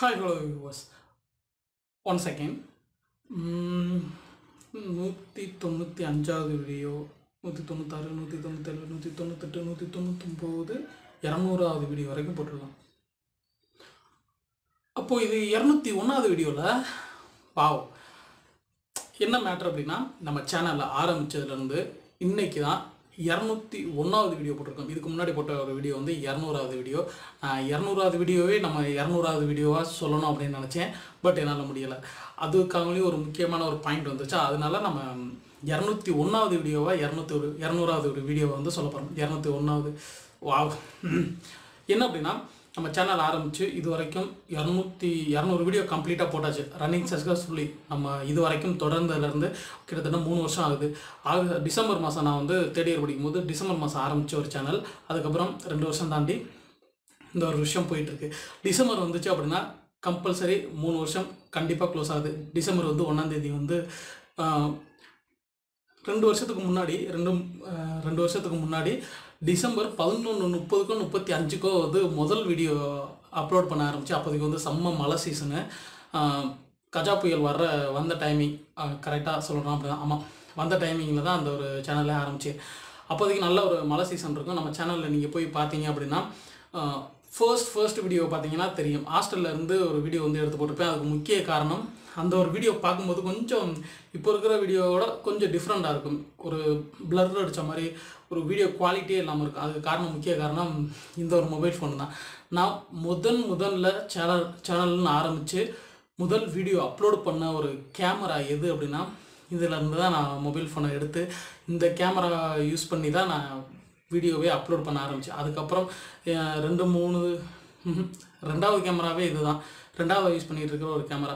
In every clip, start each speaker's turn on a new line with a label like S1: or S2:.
S1: Hi hello viewers one second நூற்றி தொண்ணூற்றி அஞ்சாவது வீடியோ நூற்றி தொண்ணூத்தாறு நூற்றி தொண்ணூத்தேழு நூற்றி தொண்ணூத்தெட்டு நூற்றி தொண்ணூத்தொம்போது இரநூறாவது வீடியோ வரைக்கும் போட்டிருக்கோம் அப்போது இது இரநூத்தி ஒன்றாவது வீடியோவில் பாவ் என்ன மேட்ரு அப்படின்னா நம்ம சேனலில் ஆரம்பித்ததுலேருந்து இன்னைக்கு தான் இரநூத்தி ஒன்றாவது வீடியோ போட்டிருக்கோம் இதுக்கு முன்னாடி போட்ட ஒரு வீடியோ வந்து இரநூறாவது வீடியோ இரநூறாவது வீடியோவே நம்ம இரநூறாவது வீடியோவாக சொல்லணும் அப்படின்னு நினச்சேன் பட் என்னால் முடியலை அதுக்காகவே ஒரு முக்கியமான ஒரு பாயிண்ட் வந்துச்சு அதனால நம்ம இரநூத்தி ஒன்றாவது வீடியோவாக இரநூத்தி ஒரு இரநூறாவது ஒரு வீடியோவை வந்து சொல்ல போகிறோம் இரநூத்தி ஒன்றாவது வா என்ன அப்படின்னா நம்ம சேனல் ஆரம்பித்து இது வரைக்கும் இரநூத்தி இரநூறு வீடியோ கம்ப்ளீட்டாக போட்டாச்சு ரன்னிங் சக்ஸஸ்ஃபுல்லி நம்ம இது வரைக்கும் தொடர்ந்ததுலேருந்து கிட்டத்தட்ட மூணு வருஷம் ஆகுது ஆக டிசம்பர் மாதம் நான் வந்து தேர்ட் இயர் படிக்கும்போது டிசம்பர் மாதம் ஆரம்பித்த ஒரு சேனல் அதுக்கப்புறம் ரெண்டு வருஷம் தாண்டி இந்த ஒரு விஷயம் போயிட்டுருக்கு டிசம்பர் வந்துச்சு அப்படின்னா கம்பல்சரி மூணு வருஷம் கண்டிப்பாக க்ளோஸ் ஆகுது டிசம்பர் வந்து ஒன்றாந்தேதி வந்து ஆஹ், ரெண்டு வருஷத்துக்கு முன்னாடி ரெண்டு ஆஹ், ரெண்டு வருஷத்துக்கு முன்னாடி டிசம்பர் பதினொன்று முப்பதுக்கோ முப்பத்தி அஞ்சுக்கோ வந்து முதல் வீடியோ அப்லோட் பண்ண ஆரம்பிச்சு அப்போதைக்கு வந்து செம்ம மழை சீசனு கஜா புயல் வர்ற வந்த டைமிங் கரெக்டாக சொல்லணும் அப்படி தான் ஆமாம் வந்த டைமிங்கில் தான் அந்த ஒரு சேனலே ஆரம்பிச்சு அப்போதைக்கு நல்ல ஒரு மழை சீசன் இருக்கும் நம்ம சேனலில் நீங்கள் போய் பார்த்தீங்க அப்படின்னா ஃபர்ஸ்ட் ஃபர்ஸ்ட் வீடியோ பார்த்தீங்கன்னா தெரியும் ஹாஸ்டல்ல இருந்து ஒரு வீடியோ வந்து எடுத்து போட்டிருப்பேன் அதுக்கு முக்கிய காரணம் அந்த ஒரு வீடியோ பார்க்கும்போது கொஞ்சம் இப்போ இருக்கிற வீடியோவோட கொஞ்சம் டிஃப்ரெண்ட்டாக இருக்கும் ஒரு பிளர் அடித்த மாதிரி ஒரு வீடியோ குவாலிட்டியே இல்லாமல் இருக்கும் அதுக்கு காரணம் முக்கிய காரணம் இந்த ஒரு மொபைல் ஃபோன் தான் நான் முதன் முதல்ல சேனல் சேனல்னு ஆரம்பித்து முதல் வீடியோ அப்லோட் பண்ண ஒரு கேமரா எது அப்படின்னா இதில் இருந்து தான் நான் மொபைல் ஃபோனை எடுத்து இந்த கேமரா யூஸ் பண்ணி தான் நான் வீடியோவே அப்லோட் பண்ண ஆரம்பித்தேன் அதுக்கப்புறம் அஹ், ரெண்டு மூணு ம்ஹும், ரெண்டாவது கேமராவே இதுதான் ரெண்டாவது யூஸ் பண்ணிகிட்டு இருக்கிற ஒரு கேமரா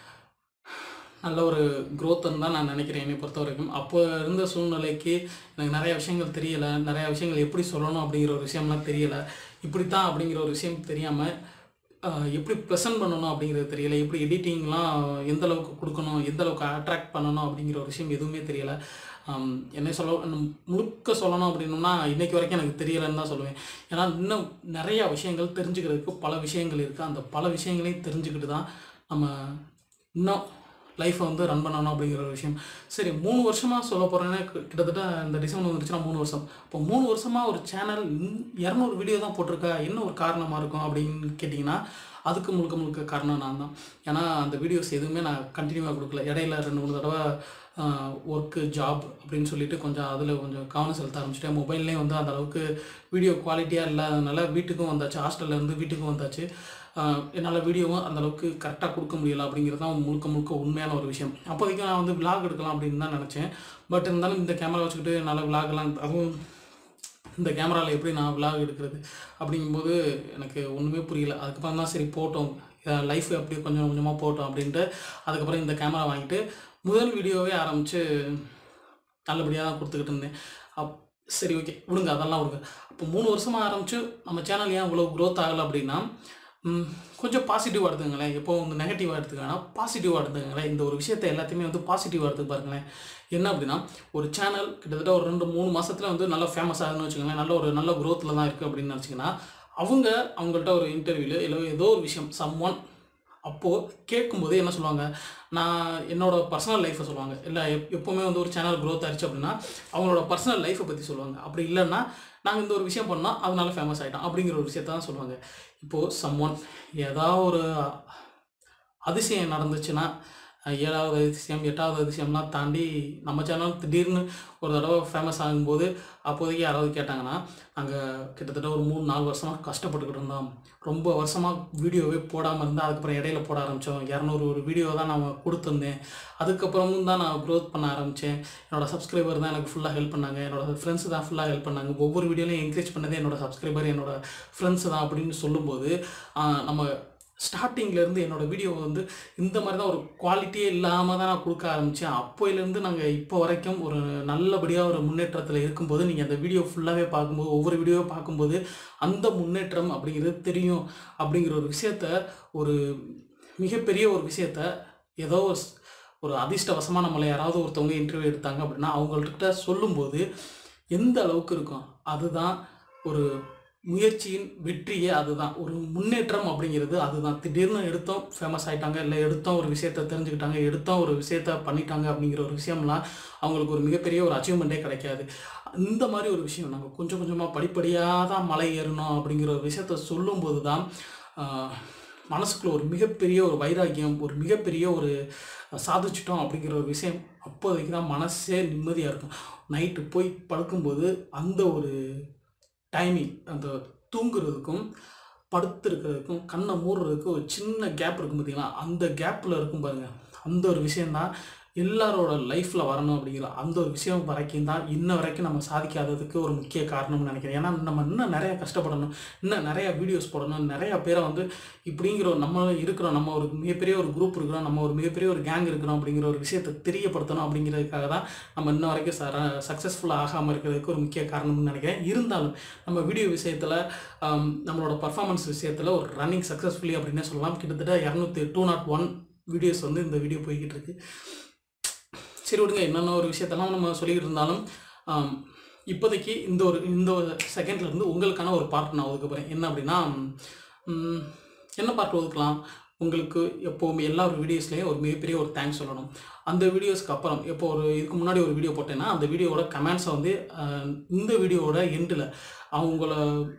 S1: நல்ல ஒரு growthன்னு தான் நான் நினைக்கிறேன் என்னை பொறுத்த வரைக்கும் அப்போ இருந்த சூழ்நிலைக்கு எனக்கு நிறைய விஷயங்கள் தெரியலை நிறைய விஷயங்கள் எப்படி சொல்லணும் அப்படிங்கிற ஒரு விஷயம்லாம் தெரியலை இப்படித்தான் அப்படிங்கிற ஒரு விஷயம் தெரியாமல் எப்படி ப்ரெசென்ட் பண்ணணும் அப்படிங்கிறது தெரியல எப்படி எடிட்டிங்லாம் எந்த அளவுக்கு கொடுக்கணும் எந்த அளவுக்கு அட்ராக்ட் பண்ணணும் அப்படிங்கிற ஒரு விஷயம் எதுவுமே தெரியலை ஆம், என்ன சொல்ல இன்னும் முழுக்க சொல்லணும் அப்படின்னோம்னா இன்னைக்கு வரைக்கும் எனக்கு தெரியலைன்னு தான் சொல்லுவேன் ஏன்னா இன்னும் நிறையா விஷயங்கள் தெரிஞ்சுக்கிறதுக்கு பல விஷயங்கள் இருக்குது அந்த பல விஷயங்களையும் தெரிஞ்சுக்கிட்டு தான் நம்ம இன்னும் லைஃப்பை வந்து ரன் பண்ணணும் அப்படிங்கிற ஒரு விஷயம் சரி மூணு வருஷமாக சொல்ல போகிறேன்னா கிட்டத்தட்ட இந்த டிசம்பர் வந்துருச்சுன்னா மூணு வருஷம் இப்போ மூணு வருஷமாக ஒரு சேனல் இரநூறு வீடியோ தான் போட்டிருக்கா என்ன ஒரு காரணமாக இருக்கும் அப்படின்னு கேட்டிங்கன்னா அதுக்கு முழுக்க முழுக்க காரணம் நான் தான் ஏன்னா அந்த வீடியோஸ் எதுவுமே நான் கண்டினியூவாக கொடுக்கல இடையில ரெண்டு மூணு தடவை ஒர்க்கு ஜாப் அப்படின்னு சொல்லிட்டு கொஞ்சம் அதில் கொஞ்சம் கவனம் செலுத்த ஆரம்பிச்சிட்டேன் மொபைல்லேயும் வந்து அந்த அளவுக்கு வீடியோ குவாலிட்டியாக இல்லாதனால வீட்டுக்கும் வந்தாச்சு ஹாஸ்டல்ல இருந்து வீட்டுக்கும் வந்தாச்சு என்னால் வீடியோவும் அந்த அளவுக்கு கரெக்டாக கொடுக்க முடியல அப்படிங்கிறது தான் முழுக்க முழுக்க உண்மையான ஒரு விஷயம் அப்போதைக்கு நான் வந்து விலாக் எடுக்கலாம் அப்படின்னு தான் நினச்சேன் பட் இருந்தாலும் இந்த கேமரா வச்சுக்கிட்டு என்னால் விலாகெல்லாம் அதுவும் இந்த கேமராவில் எப்படி நான் விலாக் எடுக்கிறது அப்படிங்கும்போது எனக்கு ஒன்றுமே புரியல அதுக்கப்புறம் தான் சரி போட்டோம் லைஃப் அப்படியே கொஞ்சம் கொஞ்சமாக போட்டோம் அப்படின்ட்டு அதுக்கப்புறம் இந்த கேமரா வாங்கிட்டு முதல் வீடியோவே ஆரம்பித்து நல்லபடியாக தான் கொடுத்துக்கிட்டு இருந்தேன் அப் சரி ஓகே விடுங்க அதெல்லாம் விடுங்க அப்போ மூணு வருஷமாக ஆரம்பித்து நம்ம சேனல் ஏன் இவ்வளோ க்ரோத் ஆகலை அப்படின்னா ம், கொஞ்சம் பாசிட்டிவாக எடுத்துங்களேன் எப்போ வந்து நெகட்டிவாக எடுத்துக்கானா பாசிட்டிவாக எடுத்துக்கங்களேன் இந்த ஒரு விஷயத்தை எல்லாத்தையுமே வந்து பாசிட்டிவாக எடுத்து பாருங்களேன் என்ன அப்படின்னா ஒரு சேனல் கிட்டத்தட்ட ஒரு ரெண்டு மூணு மாசத்துல வந்து நல்லா ஃபேமஸ் ஆகுதுன்னு வச்சுக்கோங்களேன் நல்ல ஒரு நல்ல க்ரோத்தில் தான் இருக்குது அப்படின்னு நினச்சிங்கன்னா அவங்க அவங்கள்ட்ட ஒரு இன்டர்வியூல இல்லை ஏதோ ஒரு விஷயம் சம் ஒன் அப்போது கேட்கும்போது என்ன சொல்லுவாங்க நான் என்னோட பர்சனல் லைஃப்பை சொல்லுவாங்க இல்லை எப் எப்போவுமே வந்து ஒரு சேனல் க்ரோத் ஆயிடுச்சு அப்படின்னா அவங்களோட பர்சனல் லைஃப்பை பற்றி சொல்லுவாங்க அப்படி இல்லைன்னா நாங்கள் இந்த ஒரு விஷயம் பண்ணோம் அதனால ஃபேமஸ் ஆகிட்டோம் அப்படிங்கிற ஒரு விஷயத்த தான் சொல்லுவாங்க இப்போது சம் ஒன் ஏதாவது ஒரு அதிசயம் நடந்துச்சுன்னா அஹ், ஏழாவது அதிசயம் எட்டாவது அதிசயம்லாம் தாண்டி நம்ம சேனல் திடீர்னு ஒரு தடவை ஃபேமஸ் ஆகும்போது அப்போதைக்கு யாராவது கேட்டாங்கன்னா நாங்கள் கிட்டத்தட்ட ஒரு மூணு நாலு வருஷமாக கஷ்டப்பட்டுக்கிட்டு இருந்தோம் ரொம்ப வருஷமாக வீடியோவே போடாமல் இருந்தால் அதுக்கப்புறம் இடையில போட ஆரம்பித்தோம் இரநூறு ஒரு வீடியோ தான் நான் கொடுத்துருந்தேன் அதுக்கப்புறமும் தான் நான் க்ரோத் பண்ண ஆரம்பித்தேன் என்னோட சப்ஸ்கிரைபர் தான் எனக்கு ஃபுல்லாக ஹெல்ப் பண்ணாங்க என்னோட ஃப்ரெண்ட்ஸ் தான் ஃபுல்லாக ஹெல்ப் பண்ணாங்க ஒவ்வொரு வீடியோலையும் என்கரேஜ் பண்ணதே என்னோட சப்ஸ்கிரைபர் என்னோட ஃப்ரெண்ட்ஸ் தான் அப்படின்னு சொல்லும்போது ஆஹ், நம்ம ஸ்டார்டிங்லேருந்து என்னோட வீடியோ வந்து இந்த மாதிரி தான் ஒரு குவாலிட்டியே இல்லாமல் தான் நான் கொடுக்க ஆரம்பித்தேன் அப்போயிலேருந்து நாங்கள் இப்போ வரைக்கும் ஒரு நல்லபடியாக ஒரு முன்னேற்றத்தில் இருக்கும்போது நீங்கள் அந்த வீடியோ ஃபுல்லாகவே பார்க்கும்போது ஒவ்வொரு வீடியோவை பார்க்கும்போது அந்த முன்னேற்றம் அப்படிங்கிறது தெரியும் அப்படிங்கிற ஒரு விஷயத்த ஒரு மிகப்பெரிய ஒரு விஷயத்த ஏதோ ஒரு ஸ்- ஒரு அதிர்ஷ்டவசமாக நம்மளை யாராவது ஒருத்தவங்க இன்டர்வியூ எடுத்தாங்க அப்படின்னா அவங்கள்ட்ட சொல்லும்போது எந்த அளவுக்கு இருக்கும் அதுதான் ஒரு முயற்சியின் வெற்றியே அதுதான் ஒரு முன்னேற்றம் அப்படிங்கிறது அதுதான் திடீர்னு எடுத்தோம் ஃபேமஸ் ஆயிட்டாங்க இல்லை எடுத்தோம் ஒரு விஷயத்த தெரிஞ்சுக்கிட்டாங்க எடுத்தோம் ஒரு விஷயத்த பண்ணிட்டாங்க அப்படிங்கிற ஒரு விஷயம்லாம் அவங்களுக்கு ஒரு மிகப்பெரிய ஒரு அச்சீவ்மெண்ட்டே கிடைக்காது இந்த மாதிரி ஒரு விஷயம் நாங்கள் கொஞ்சம் கொஞ்சமாக படிப்படியாக தான் மலை ஏறணும் அப்படிங்கிற ஒரு விஷயத்த சொல்லும்போது தான் ஆஹ், மனசுக்குள்ள ஒரு மிகப்பெரிய ஒரு வைராக்கியம் ஒரு மிகப்பெரிய ஒரு சாதிச்சிட்டோம் அப்படிங்கிற ஒரு விஷயம் அப்போதைக்கு தான் மனசே நிம்மதியாக இருக்கும் நைட்டு போய் படுக்கும்போது அந்த ஒரு டைமிங் அந்த தூங்குறதுக்கும் படுத்திருக்கிறதுக்கும் கண்ணை மூடுறதுக்கும் ஒரு சின்ன கேப் இருக்கும் பார்த்தீங்களா அந்த கேப்பில் இருக்கும் பாருங்க அந்த ஒரு விஷயந்தான் எல்லாரோட லைஃப்பில் வரணும் அப்படிங்கிற அந்த ஒரு விஷயம் வரைக்கும் தான் இன்ன வரைக்கும் நம்ம சாதிக்காததுக்கு ஒரு முக்கிய காரணம்னு நினைக்கிறேன் ஏன்னா நம்ம இன்னும் நிறைய கஷ்டப்படணும் இன்னும் நிறைய வீடியோஸ் போடணும் நிறைய பேரை வந்து இப்படிங்கிற ஒரு நம்ம இருக்கிறோம் நம்ம ஒரு மிகப்பெரிய ஒரு குரூப் இருக்கிறோம் நம்ம ஒரு மிகப்பெரிய ஒரு கேங் இருக்கிறோம் அப்படிங்கிற ஒரு விஷயத்தை தெரியப்படுத்தணும் அப்படிங்கிறதுக்காக தான் நம்ம இன்ன வரைக்கும் ச சக்ஸஸ்ஃபுல்லாக ஆகாமல் இருக்கிறதுக்கு ஒரு முக்கிய காரணம்னு நினைக்கிறேன் இருந்தாலும் நம்ம வீடியோ விஷயத்தில் நம்மளோட பர்ஃபார்மன்ஸ் விஷயத்தில் ஒரு ரன்னிங் சக்ஸஸ்ஃபுல்லி அப்படின்னே சொல்லலாம் கிட்டத்தட்ட இரநூத்தி டூ நாட் ஒன் வீடியோஸ் வந்து இந்த வீடியோ போய்கிட்டு இருக்கு சரி விடுங்க என்னென்ன ஒரு விஷயத்தெல்லாம் நம்ம சொல்லிக்கிட்டு இருந்தாலும் ஆம், இப்போதைக்கு இந்த ஒரு இந்த ஒரு செகண்ட்ல இருந்து உங்களுக்கான ஒரு பார்ட் நான் ஒதுக்க போகிறேன் என்ன அப்படின்னா ம், என்ன பார்ட் ஒதுக்கலாம் உங்களுக்கு எப்போவுமே எல்லா ஒரு வீடியோஸ்லேயும் ஒரு மிகப்பெரிய ஒரு தேங்க்ஸ் சொல்லணும் அந்த வீடியோஸ்க்கு அப்புறம் இப்போ ஒரு இதுக்கு முன்னாடி ஒரு வீடியோ போட்டேன்னா அந்த வீடியோவோட கமெண்ட்ஸை வந்து அஹ், இந்த வீடியோவோட எண்டில் அவங்கள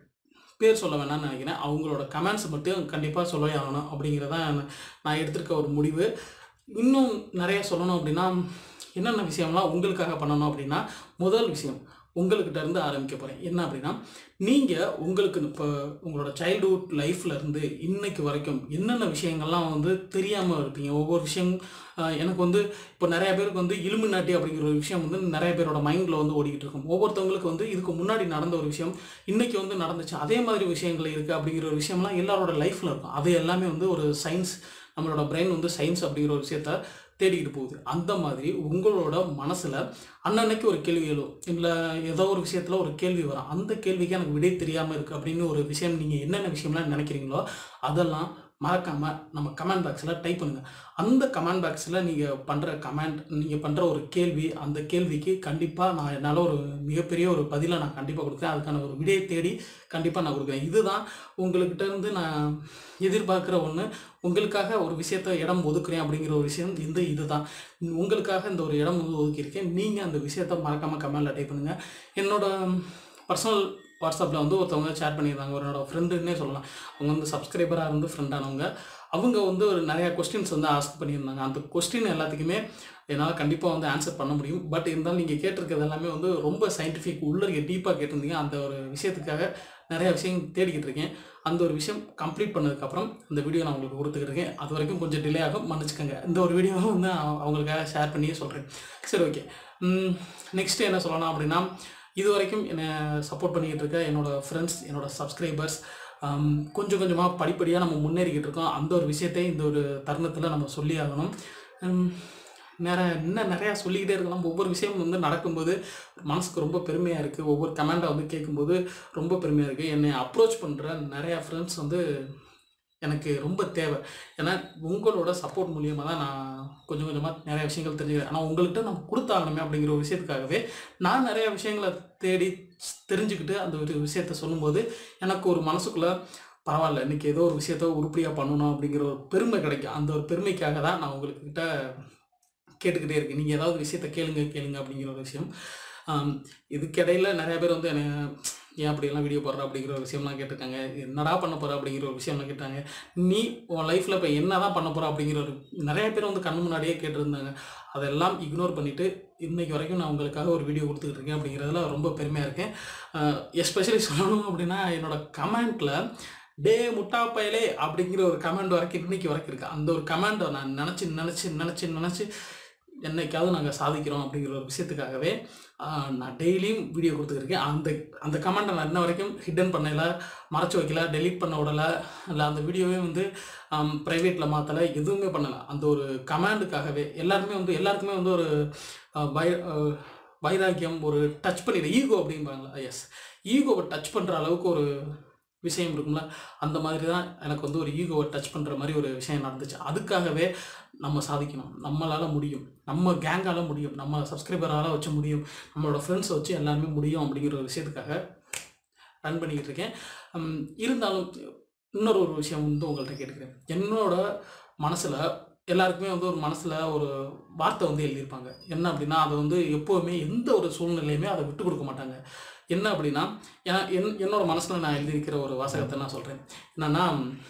S1: பேர் சொல்ல வேணாம்னு நினைக்கிறேன் அவங்களோட கமெண்ட்ஸ் மட்டும் கண்டிப்பாக சொல்லவே ஆகணும் அப்படிங்கிறதான் நான் எடுத்திருக்க ஒரு முடிவு இன்னும் நிறைய சொல்லணும் அப்படின்னா என்னென்ன விஷயம்லாம் உங்களுக்காக பண்ணணும் அப்படின்னா முதல் விஷயம் உங்கள்கிட்ட இருந்து ஆரம்பிக்க போகிறேன் என்ன அப்படின்னா நீங்கள் உங்களுக்கு இப்போ உங்களோட சைல்டுஹுட் லைஃப்ல இருந்து இன்னைக்கு வரைக்கும் என்னென்ன விஷயங்கள்லாம் வந்து தெரியாமல் இருப்பீங்க ஒவ்வொரு விஷயம் ஆஹ், எனக்கு வந்து இப்போ நிறைய பேருக்கு வந்து இலுமினாட்டி அப்படிங்கிற ஒரு விஷயம் வந்து நிறைய பேரோட மைண்டில் வந்து ஓடிக்கிட்டு இருக்கும் ஒவ்வொருத்தவங்களுக்கு வந்து இதுக்கு முன்னாடி நடந்த ஒரு விஷயம் இன்னைக்கு வந்து நடந்துச்சு அதே மாதிரி விஷயங்கள் இருக்குது அப்படிங்கிற ஒரு விஷயம்லாம் எல்லாரோட லைஃப்பில் இருக்கும் அது எல்லாமே வந்து ஒரு சயின்ஸ் நம்மளோட பிரெயின் வந்து சயின்ஸ் அப்படிங்கிற ஒரு விஷயத்த தேடிக்கிட்டு போகுது அந்த மாதிரி உங்களோட மனசில் அன்னன்னைக்கு ஒரு கேள்வி எழும் இல்லை ஏதோ ஒரு விஷயத்தில் ஒரு கேள்வி வரும் அந்த கேள்விக்கு எனக்கு விடை தெரியாமல் இருக்குது அப்படின்னு ஒரு விஷயம் நீங்கள் என்னென்ன விஷயம்லாம் நினைக்கிறீங்களோ அதெல்லாம் மறக்காமல் நம்ம கமெண்ட் பாக்ஸில் டைப் பண்ணுங்கள் அந்த கமெண்ட் பாக்ஸில் நீங்கள் பண்ணுற கமெண்ட் நீங்கள் பண்ணுற ஒரு கேள்வி அந்த கேள்விக்கு கண்டிப்பாக நான் என்னால் ஒரு மிகப்பெரிய ஒரு பதிலை நான் கண்டிப்பாக கொடுக்குறேன் அதுக்கான ஒரு விடையை தேடி கண்டிப்பாக நான் கொடுக்குறேன் இதுதான் உங்கள்கிட்ட இருந்து நான் எதிர்பார்க்குற ஒன்று உங்களுக்காக ஒரு விஷயத்த இடம் ஒதுக்குறேன் அப்படிங்கிற ஒரு விஷயம் இந்த இதுதான் உங்களுக்காக இந்த ஒரு இடம் வந்து ஒதுக்கியிருக்கேன் நீங்கள் அந்த விஷயத்த மறக்காமல் கமெண்டில் டைப் பண்ணுங்கள் என்னோட பர்சனல் வாட்ஸ்அப்பில் வந்து ஒருத்தவங்க சேட் பண்ணியிருந்தாங்க ஒரு என்னோட ஃப்ரெண்டுன்னே சொல்லலாம் அவங்க வந்து சப்ஸ்கிரைபராக இருந்து ஃப்ரெண்டானவங்க அவங்க வந்து ஒரு நிறையா கொஸ்டின்ஸ் வந்து ஆஸ்க் பண்ணியிருந்தாங்க அந்த கொஸ்டின் எல்லாத்துக்குமே என்னால் கண்டிப்பாக வந்து ஆன்சர் பண்ண முடியும் பட் இருந்தாலும் நீங்கள் கேட்டிருக்கிறது எல்லாமே வந்து ரொம்ப சயின்டிஃபிக் உள்ள டீப்பாக கேட்டிருந்தீங்க அந்த ஒரு விஷயத்துக்காக நிறைய விஷயம் தேடிக்கிட்டு இருக்கேன் அந்த ஒரு விஷயம் கம்ப்ளீட் பண்ணதுக்கப்புறம் இந்த வீடியோ நான் உங்களுக்கு கொடுத்துக்கிருக்கேன் அது வரைக்கும் கொஞ்சம் டிலே ஆகும் மன்னிச்சுக்கோங்க இந்த ஒரு வீடியோவை வந்து நான் அவங்களுக்காக ஷேர் பண்ணியே சொல்கிறேன் சரி ஓகே நெக்ஸ்ட்டு என்ன சொல்லலாம் அப்படின்னா இது வரைக்கும் என்னை சப்போர்ட் பண்ணிக்கிட்டு இருக்க என்னோடய ஃப்ரெண்ட்ஸ் என்னோட சப்ஸ்கிரைபர்ஸ் கொஞ்சம் கொஞ்சமாக படிப்படியாக நம்ம முன்னேறிக்கிட்டு இருக்கோம் அந்த ஒரு விஷயத்தை இந்த ஒரு தருணத்தில் நம்ம சொல்லி ஆகணும் உம், நிறைய இன்னும் நிறையா சொல்லிக்கிட்டே இருக்கலாம் ஒவ்வொரு விஷயம் வந்து நடக்கும்போது மனசுக்கு ரொம்ப பெருமையாக இருக்குது ஒவ்வொரு கமெண்டை வந்து கேட்கும்போது ரொம்ப பெருமையாக இருக்குது என்னை அப்ரோச் பண்ணுற நிறையா ஃப்ரெண்ட்ஸ் வந்து எனக்கு ரொம்ப தேவை ஏன்னா உங்களோட சப்போர்ட் மூலியமாக தான் நான் கொஞ்சம் கொஞ்சமாக நிறைய விஷயங்கள் தெரிஞ்சுக்கிறேன் ஆனால் உங்கள்கிட்ட நம்ம கொடுத்தாகணுமே அப்படிங்கிற ஒரு விஷயத்துக்காகவே நான் நிறைய விஷயங்களை தேடி தெரிஞ்சுக்கிட்டு அந்த ஒரு விஷயத்த சொல்லும்போது எனக்கு ஒரு மனசுக்குள்ளே பரவாயில்ல இன்னைக்கு ஏதோ ஒரு விஷயத்த உருப்படியாக பண்ணணும் அப்படிங்கிற ஒரு பெருமை கிடைக்கும் அந்த ஒரு பெருமைக்காக தான் நான் உங்கள்கிட்ட கேட்டுக்கிட்டே இருக்கேன் நீங்கள் ஏதாவது விஷயத்த கேளுங்க கேளுங்க அப்படிங்கிற ஒரு விஷயம் ஆம், இதுக்கிடையில நிறைய பேர் வந்து என்னை ஏன் அப்படியெல்லாம் வீடியோ போடுற அப்படிங்கிற ஒரு விஷயம்லாம் கேட்டிருக்காங்க என்னடா பண்ண போகிற அப்படிங்கிற ஒரு விஷயம்லாம் கேட்டாங்க நீ உன் லைஃப்பில் இப்போ என்ன தான் பண்ண போகிற அப்படிங்கிற ஒரு நிறைய பேர் வந்து கண்ணு முன்னாடியே கேட்டிருந்தாங்க அதெல்லாம் இக்னோர் பண்ணிவிட்டு இன்னைக்கு வரைக்கும் நான் உங்களுக்காக ஒரு வீடியோ கொடுத்துக்கிட்டு இருக்கேன் அப்படிங்கிறதுல ரொம்ப பெருமையாக இருக்கேன் எஸ்பெஷலி சொல்லணும் அப்படின்னா என்னோட கமெண்ட்டில் டே முட்டா பயலே அப்படிங்கிற ஒரு கமெண்ட் வரைக்கும் இன்னைக்கு வரைக்கும் இருக்கு அந்த ஒரு கமெண்டை நான் நினச்சி நினச்சி நினச்சி நினச்சி என்னைக்காவது நாங்கள் சாதிக்கிறோம் அப்படிங்கிற ஒரு விஷயத்துக்காகவே ஆஹ், நான் டெய்லியும் வீடியோ கொடுத்துருக்கேன் அந்த அந்த கமெண்ட்டை நான் இன்ன வரைக்கும் ஹிடன் பண்ணல மறைச்சு வைக்கல டெலீட் பண்ண விடலை இல்லை அந்த வீடியோவே வந்து ப்ரைவேட்டில் மாற்றலை எதுவுமே பண்ணலை அந்த ஒரு கமாண்டுக்காகவே எல்லாருமே வந்து எல்லாருக்குமே வந்து ஒரு ஆஹ், வை ஆஹ், வைராக்கியம் ஒரு டச் பண்ணிடு ஈகோ அப்படிம்பாங்களா எஸ் ஈகோவை டச் பண்ணுற அளவுக்கு ஒரு விஷயம் இருக்கும்ல அந்த மாதிரி தான் எனக்கு வந்து ஒரு ஈகோவை டச் பண்ணுற மாதிரி ஒரு விஷயம் நடந்துச்சு அதுக்காகவே நம்ம சாதிக்கணும் நம்மளால் முடியும் நம்ம கேங்கால் முடியும் நம்ம சப்ஸ்கிரைபரால் வச்சு முடியும் நம்மளோட ஃப்ரெண்ட்ஸை வச்சு எல்லாருமே முடியும் அப்படிங்கிற ஒரு விஷயத்துக்காக ரன் பண்ணிக்கிட்டு இருக்கேன் உம், இருந்தாலும் இன்னொரு ஒரு விஷயம் வந்து உங்கள்கிட்ட கேட்டுக்கிறேன் என்னோட மனசில் எல்லாருக்குமே வந்து ஒரு மனசில் ஒரு வார்த்தை வந்து எழுதியிருப்பாங்க என்ன அப்படின்னா அதை வந்து எப்போவுமே எந்த ஒரு சூழ்நிலையுமே அதை விட்டு கொடுக்க மாட்டாங்க என்ன அப்படின்னா ஏன்னா என் என்னோட மனசில் நான் எழுதியிருக்கிற ஒரு வாசகத்தை நான் சொல்கிறேன் என்னன்னா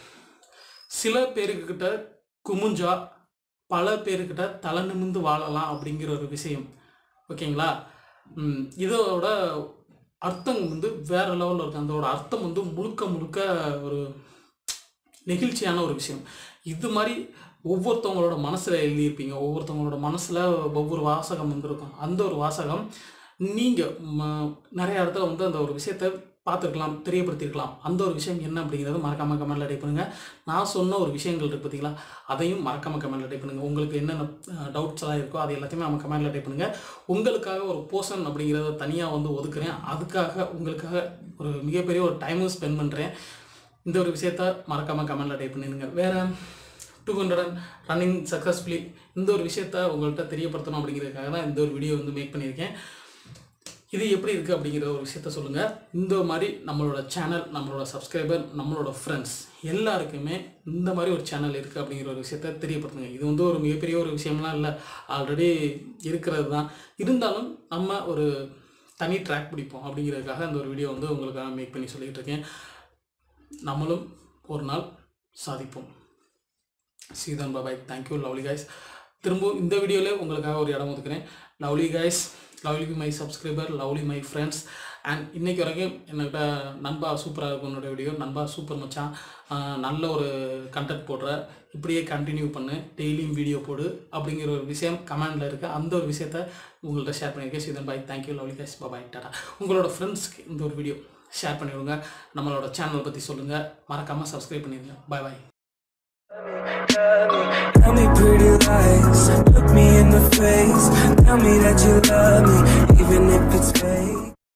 S1: சில பேருக்கிட்ட குமுஞ்சா பல பேருக்கிட்ட தலை நிமிர்ந்து வாழலாம் அப்படிங்கிற ஒரு விஷயம் ஓகேங்களா ம், இதோட அர்த்தம் வந்து வேற லெவலில் இருக்கு அதோட அர்த்தம் வந்து முழுக்க முழுக்க ஒரு நெகிழ்ச்சியான ஒரு விஷயம் இது மாதிரி ஒவ்வொருத்தவங்களோட மனசில் எழுதியிருப்பீங்க ஒவ்வொருத்தவங்களோட மனசில் ஒவ்வொரு வாசகம் வந்திருக்கும் அந்த ஒரு வாசகம் நீங்கள் நிறைய இடத்துல வந்து அந்த ஒரு விஷயத்தை பார்த்துருக்கலாம் தெரியப்படுத்தியிருக்கலாம் அந்த ஒரு விஷயம் என்ன அப்படிங்கிறத மறக்காமல் கமெண்ட்டில் டைப் பண்ணுங்கள் நான் சொன்ன ஒரு விஷயங்கள் இருக்குது பார்த்தீங்களா அதையும் மறக்காமல் கமெண்ட்டில் டைப் பண்ணுங்கள் உங்களுக்கு என்னென்ன டவுட்ஸ் எல்லாம் இருக்கோ அது எல்லாத்தையுமே நம்ம கமெண்ட்டில் டைப் பண்ணுங்கள் உங்களுக்காக ஒரு போர்ஷன் அப்படிங்கிறத தனியாக வந்து ஒதுக்குறேன் அதுக்காக உங்களுக்காக ஒரு மிகப்பெரிய ஒரு டைமும் ஸ்பெண்ட் பண்ணுறேன் இந்த ஒரு விஷயத்த மறக்காமல் கமெண்ட்டில் டைப் பண்ணிடுங்க வேறு டூ ஹண்ட்ரட் ரன்னிங் சக்ஸஸ்ஃபுல்லி இந்த ஒரு விஷயத்த உங்கள்கிட்ட தெரியப்படுத்தணும் அப்படிங்கிறதுக்காக தான் இந்த ஒரு வீடியோ வந்து மேக் பண்ணியிருக்கேன் இது எப்படி இருக்குது அப்படிங்கிற ஒரு விஷயத்த சொல்லுங்கள் இந்த மாதிரி நம்மளோட சேனல் நம்மளோட சப்ஸ்கிரைபர் நம்மளோட ஃப்ரெண்ட்ஸ் எல்லாருக்குமே இந்த மாதிரி ஒரு சேனல் இருக்குது அப்படிங்கிற ஒரு விஷயத்த தெரியப்படுத்துங்க இது வந்து ஒரு மிகப்பெரிய ஒரு விஷயம்லாம் இல்லை ஆல்ரெடி இருக்கிறது தான் இருந்தாலும் நம்ம ஒரு தனி ட்ராக் பிடிப்போம் அப்படிங்கிறதுக்காக இந்த ஒரு வீடியோ வந்து உங்களுக்காக மேக் பண்ணி சொல்லிகிட்டு இருக்கேன் நம்மளும் ஒரு நாள் சாதிப்போம் see then bye bye thank you lovely guys திரும்ப இந்த வீடியோவில் உங்களுக்காக ஒரு இடம் ஒதுக்குறேன் lovely guys lovely my subscriber lovely my friends and இன்னைக்கு வரைக்கும் என்கிட்ட நண்பா சூப்பராக இருக்கும் உன்னோட வீடியோ நண்பா சூப்பர் மச்சான் ஆஹ் நல்ல ஒரு கண்டென்ட் போடுற இப்படியே கண்டினியூ பண்ணு டெய்லியும் வீடியோ போடு அப்படிங்கிற ஒரு விஷயம் கமெண்டில் இருக்குது அந்த ஒரு விஷயத்த உங்கள்கிட்ட ஷேர் பண்ணியிருக்கேன் see then bye thank you lovely guys bye bye tata உங்களோட ஃப்ரெண்ட்ஸ்க்கு இந்த ஒரு வீடியோ ஷேர் பண்ணிவிடுங்க நம்மளோட சேனலை பற்றி சொல்லுங்கள் மறக்காமல் சப்ஸ்கிரைப் பண்ணிடுங்க பாய் பாய்
S2: Tell me pretty lies, look me in the face. Tell me that you love me, even if it's fake.